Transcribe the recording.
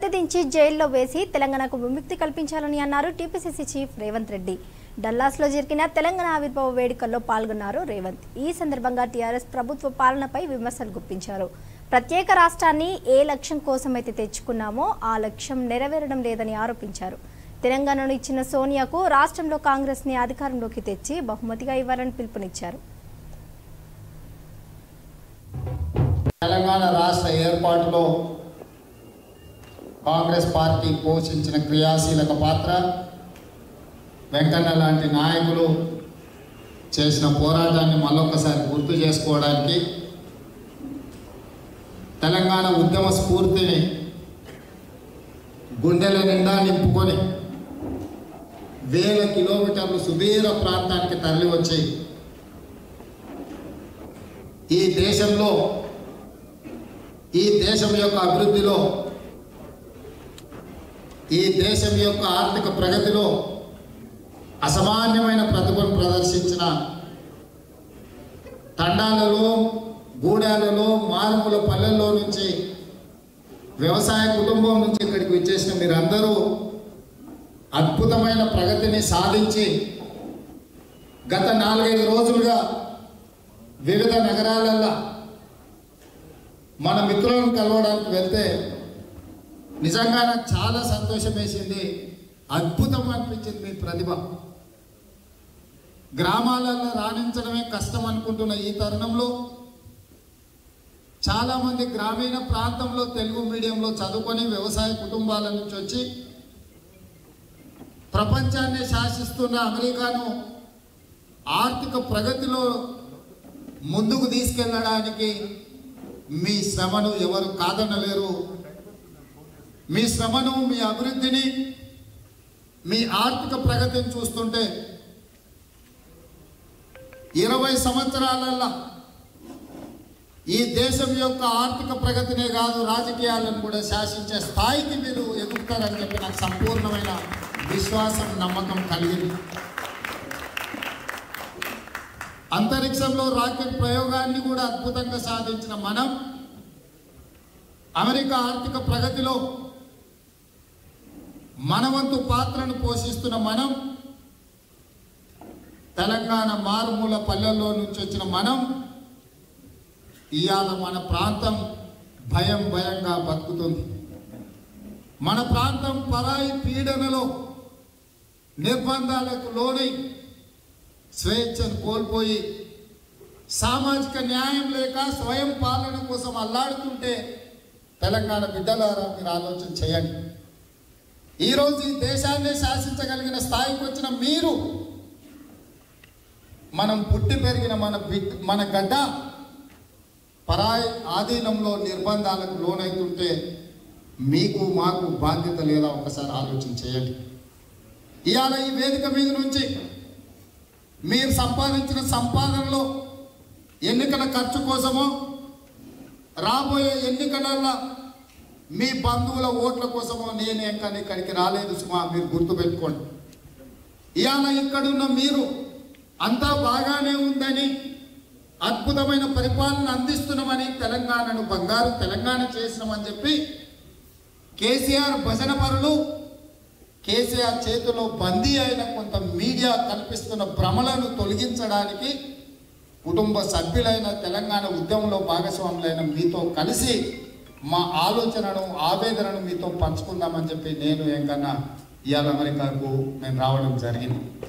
కట్టెదించి జైల్లో వేసి తెలంగాణకు విముక్తి కల్పించాలని అన్నారు టీపీసీసీ చీఫ్ రేవంత్ రెడ్డి డల్లాస్లో జరిగిన తెలంగాణ ఆవిర్భావ వేడుకల్లో పాల్గొన్నారు రేవంత్ ఈ సందర్భంగా టీఆర్ఎస్ ప్రభుత్వ పాలనపై విమర్శలు గుప్పించారు ప్రత్యేక రాష్ట్రాన్ని ఏ లక్ష్యం కోసమైతే తెచ్చుకున్నామో ఆ లక్ష్యం నెరవేరడం లేదని ఆరోపించారు తెలంగాణను ఇచ్చిన సోనియాకు రాష్ట్రంలో కాంగ్రెస్ని అధికారంలోకి తెచ్చి బహుమతిగా ఇవ్వాలని పిలుపునిచ్చారు తెలంగాణ రాష్ట్ర ఏర్పాటులో కాంగ్రెస్ పార్టీ పోషించిన క్రియాశీలక పాత్ర వెంకన్న లాంటి నాయకులు చేసిన పోరాటాన్ని మళ్ళొక్కసారి గుర్తు చేసుకోవడానికి తెలంగాణ ఉద్యమ స్ఫూర్తిని గుండెల నిండా నింపుకొని వేల కిలోమీటర్లు సుదీర ప్రాంతానికి తరలి వచ్చి ఈ దేశంలో ఈ దేశం యొక్క అభివృద్ధిలో ఈ దేశం యొక్క ఆర్థిక ప్రగతిలో అసామాన్యమైన ప్రతిభను ప్రదర్శించిన తండాలలో గూడాలలో మారుమూల పల్లెల్లో నుంచి వ్యవసాయ కుటుంబం నుంచి ఇక్కడికి వచ్చేసిన మీరందరూ అద్భుతమైన ప్రగతిని సాధించి గత నాలుగైదు రోజులుగా వివిధ నగరాలల్లో మన మిత్రులను కలవడానికి వెళ్తే నిజంగా నాకు చాలా సంతోషం వేసింది అద్భుతం అనిపించింది మీ ప్రతిభ గ్రామాలలో రాణించడమే కష్టం అనుకుంటున్న ఈ తరుణంలో చాలామంది గ్రామీణ ప్రాంతంలో తెలుగు మీడియంలో చదువుకొని వ్యవసాయ కుటుంబాల నుంచి వచ్చి ప్రపంచాన్ని శాసిస్తున్న అమెరికాను ఆర్థిక ప్రగతిలో ముందుకు తీసుకెళ్ళడానికి మీ శ్రమను ఎవరు కాదనలేరు మీ శ్రమను మీ అభివృద్ధిని మీ ఆర్థిక ప్రగతిని చూస్తుంటే ఇరవై సంవత్సరాలల్లో ఈ దేశం యొక్క ఆర్థిక ప్రగతినే కాదు రాజకీయాలను కూడా శాసించే స్థాయికి మీరు ఎదుగుతారని చెప్పి నాకు సంపూర్ణమైన విశ్వాసం నమ్మకం కలిగింది అంతరిక్షంలో రాకెట్ ప్రయోగాన్ని కూడా అద్భుతంగా సాధించిన మనం అమెరికా ఆర్థిక ప్రగతిలో మనవంతు పాత్రను పోషిస్తున్న మనం తెలంగాణ మారుమూల పల్లెల్లో నుంచి వచ్చిన మనం ఇవాళ మన ప్రాంతం భయం భయంగా బతుకుతుంది మన ప్రాంతం పరాయి పీడనలో నిర్బంధాలకు లోనై స్వేచ్ఛను కోల్పోయి సామాజిక న్యాయం లేక స్వయం పాలన కోసం అల్లాడుతుంటే తెలంగాణ బిడ్డలారా మీరు ఆలోచన చేయండి ఈరోజు ఈ దేశాన్ని శాసించగలిగిన స్థాయికి వచ్చిన మీరు మనం పుట్టి పెరిగిన మన బిడ్ మన గడ్డ పరాయి ఆధీనంలో నిర్బంధాలకు లోనైతుంటే మీకు మాకు బాధ్యత లేదా ఒకసారి ఆలోచన చేయండి ఇవాళ ఈ వేదిక మీద నుంచి మీరు సంపాదించిన సంపాదనలో ఎన్నికల ఖర్చు కోసమో రాబోయే ఎన్నికలలో మీ బంధువుల ఓట్ల కోసమో నేను ఎక్కడ ఇక్కడికి రాలేదు సుమా మీరు గుర్తుపెట్టుకోండి ఇవాళ ఇక్కడున్న మీరు అంతా బాగానే ఉందని అద్భుతమైన పరిపాలన అందిస్తున్నామని తెలంగాణను బంగారు తెలంగాణ చేసినామని చెప్పి కేసీఆర్ భజన పరులు కేసీఆర్ చేతిలో బందీ అయిన కొంత మీడియా కల్పిస్తున్న భ్రమలను తొలగించడానికి కుటుంబ సభ్యులైన తెలంగాణ ఉద్యమంలో భాగస్వాములైన మీతో కలిసి మా ఆలోచనను ఆవేదనను మీతో పంచుకుందామని చెప్పి నేను ఏంకన్నా ఇవాళ అమెరికాకు నేను రావడం జరిగింది